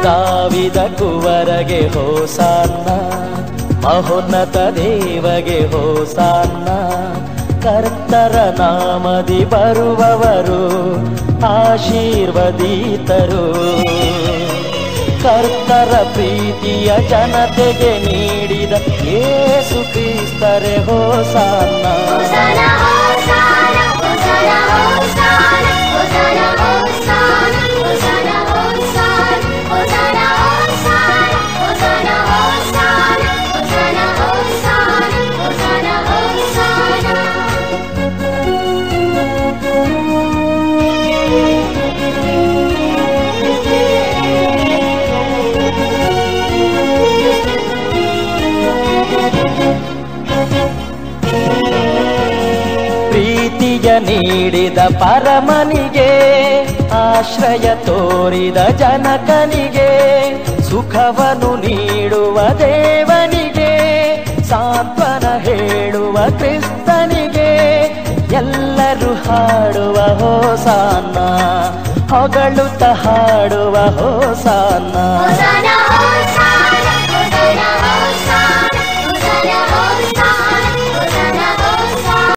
ಕಾವಿದ ಕುವರಗೆ ಹೋಸಾನ್ನ ಮಹೋನ್ನತ ದೇವಗೆ ಹೋಸಾನ್ನ ಕರ್ತರ ನಾಮದಿ ಬರುವವರು ಆಶೀರ್ವದೀತರು ಕರ್ತರ ಪ್ರೀತಿಯ ಜನತೆಗೆ ನೀಡಿದ ಯೇಸು ಕ್ರಿಸ್ತರೆ ಹೋಸಾನ್ನ Hosanna, Hosanna, Hosanna, Hosanna, Hosanna, Hosanna, Hosanna, Hosanna, Hosanna, Hosanna, Hosanna, Hosanna, Hosanna, Hosanna, Hosanna. ಪ್ರೀತಿಯ ನೀಡಿದ ಪರಮನಿಗೆ ಆಶ್ರಯ ತೋರಿದ ಜನಕನಿಗೆ ಸುಖವನ್ನು ನೀಡುವ ದೇವನಿಗೆ ಸಾಂತ್ವನ ಹೇಳುವ ಕ್ರಿಸ್ತನಿಗೆ ಎಲ್ಲರೂ ಹಾಡುವ ಹೋಸಾನ್ನ ಹೊಗಳುತ್ತ ಹಾಡುವ ಹೋಸಾನ್ನ